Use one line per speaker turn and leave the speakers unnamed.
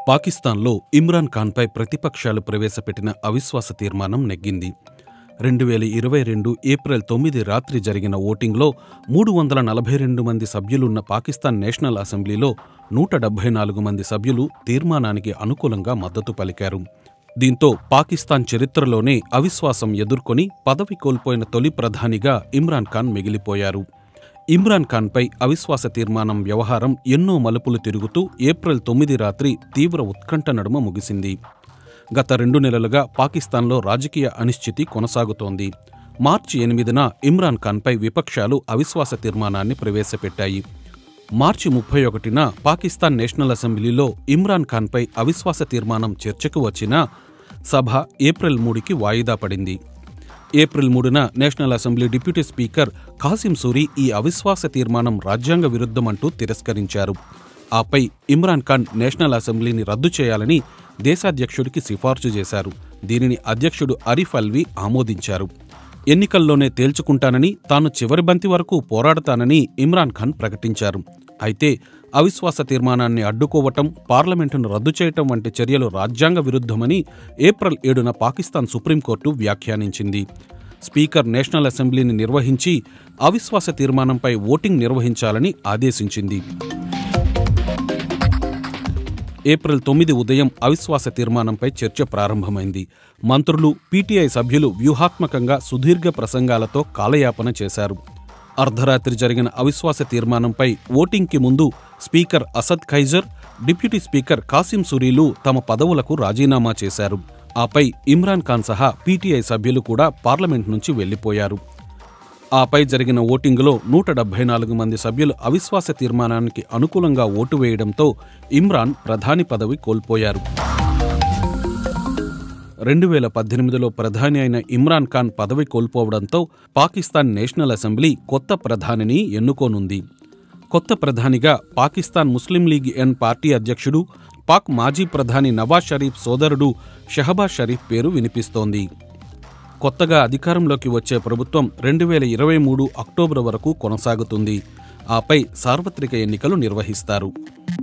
పాకిస్తాన్లో ఇమ్రాన్ ఖాన్పై ప్రతిపక్షాలు ప్రవేశపెట్టిన అవిశ్వాస తీర్మానం నెగ్గింది రెండు వేల ఇరవై రెండు ఏప్రిల్ తొమ్మిది రాత్రి జరిగిన ఓటింగ్లో మూడు వందల నలభై రెండు మంది సభ్యులున్న పాకిస్తాన్ నేషనల్ అసెంబ్లీలో నూట డెబ్బై నాలుగు మంది సభ్యులు తీర్మానానికి అనుకూలంగా మద్దతు పలికారు దీంతో పాకిస్తాన్ చరిత్రలోనే అవిశ్వాసం ఎదుర్కొని పదవి కోల్పోయిన తొలి ప్రధానిగా ఇమ్రాన్ ఖాన్ మిగిలిపోయారు ఇమ్రాన్ ఖాన్పై అవిశ్వాస తీర్మానం వ్యవహారం ఎన్నో మలుపులు తిరుగుతూ ఏప్రిల్ తొమ్మిది రాత్రి తీవ్ర ఉత్కంఠ నడుమ ముగిసింది గత రెండు నెలలుగా పాకిస్తాన్లో రాజకీయ అనిశ్చితి కొనసాగుతోంది మార్చి ఎనిమిదిన ఇమ్రాన్ ఖాన్పై విపక్షాలు అవిశ్వాస తీర్మానాన్ని ప్రవేశపెట్టాయి మార్చి ముప్పై ఒకటిన పాకిస్తాన్ నేషనల్ అసెంబ్లీలో ఇమ్రాన్ ఖాన్పై అవిశ్వాస తీర్మానం చర్చకు వచ్చినా సభ ఏప్రిల్ మూడుకి వాయిదా పడింది ఏప్రిల్ మూడున national assembly deputy speaker Qasim Suri ఈ అవిశ్వాస తీర్మానం రాజ్యాంగ విరుద్ధమంటూ తిరస్కరించారు ఆపై ఇమ్రాన్ ఖాన్ నేషనల్ అసెంబ్లీని రద్దు చేయాలని దేశాధ్యక్షుడికి సిఫార్సు చేశారు దీనిని అధ్యక్షుడు అరిఫ్ అల్వి ఆమోదించారు ఎన్నికల్లోనే తేల్చుకుంటానని తాను చివరి బంతి వరకు పోరాడతానని ఇమ్రాన్ ఖాన్ ప్రకటించారు అయితే అవిశ్వాస తీర్మానాన్ని అడ్డుకోవటం పార్లమెంటును రద్దు చేయటం వంటి చర్యలు రాజ్యాంగ విరుద్ధమని ఏప్రిల్ ఏడున పాకిస్తాన్ సుప్రీంకోర్టు వ్యాఖ్యానించింది స్పీకర్ నేషనల్ అసెంబ్లీని నిర్వహించి అవిశ్వాస తీర్మానంపై ఓటింగ్ నిర్వహించాలని ఆదేశించింది ఏప్రిల్ తొమ్మిది ఉదయం అవిశ్వాస తీర్మానంపై చర్చ ప్రారంభమైంది మంత్రులు పీటీఐ సభ్యులు వ్యూహాత్మకంగా సుదీర్ఘ ప్రసంగాలతో కాలయాపన చేశారు అర్ధరాత్రి జరిగిన అవిశ్వాస తీర్మానంపై ఓటింగ్కి ముందు speaker Asad Qaiser deputy speaker Qasim సురీలు తమ పదవులకు రాజీనామా చేశారు ఆపై ఇమ్రాన్ ఖాన్ సహా పీటీఐ సభ్యులు కూడా పార్లమెంట్ నుంచి వెళ్లిపోయారు ఆపై జరిగిన ఓటింగులో నూట డెబ్బై నాలుగు మంది సభ్యులు అవిశ్వాస తీర్మానానికి అనుకూలంగా ఓటు వేయడంతో ఇమ్రాన్ ప్రధాని పదవి కోల్పోయారు రెండు వేల పద్దెనిమిదిలో ప్రధాని అయిన ఇమ్రాన్ ఖాన్ పదవి కోల్పోవడంతో పాకిస్తాన్ నేషనల్ అసెంబ్లీ కొత్త ప్రధానిని ఎన్నుకోనుంది కొత్త ప్రధానిగా పాకిస్తాన్ ముస్లిం లీగ్ ఎన్ పార్టీ అధ్యక్షుడు పాక్ మాజీ ప్రధాని నవాజ్ షరీఫ్ సోదరుడు షహబాజ్ షరీఫ్ పేరు వినిపిస్తోంది కొత్తగా అధికారంలోకి వచ్చే ప్రభుత్వం రెండు వేల ఇరవై మూడు అక్టోబర్ వరకు కొనసాగుతుంది ఆపై సార్వత్రిక ఎన్నికలు నిర్వహిస్తారు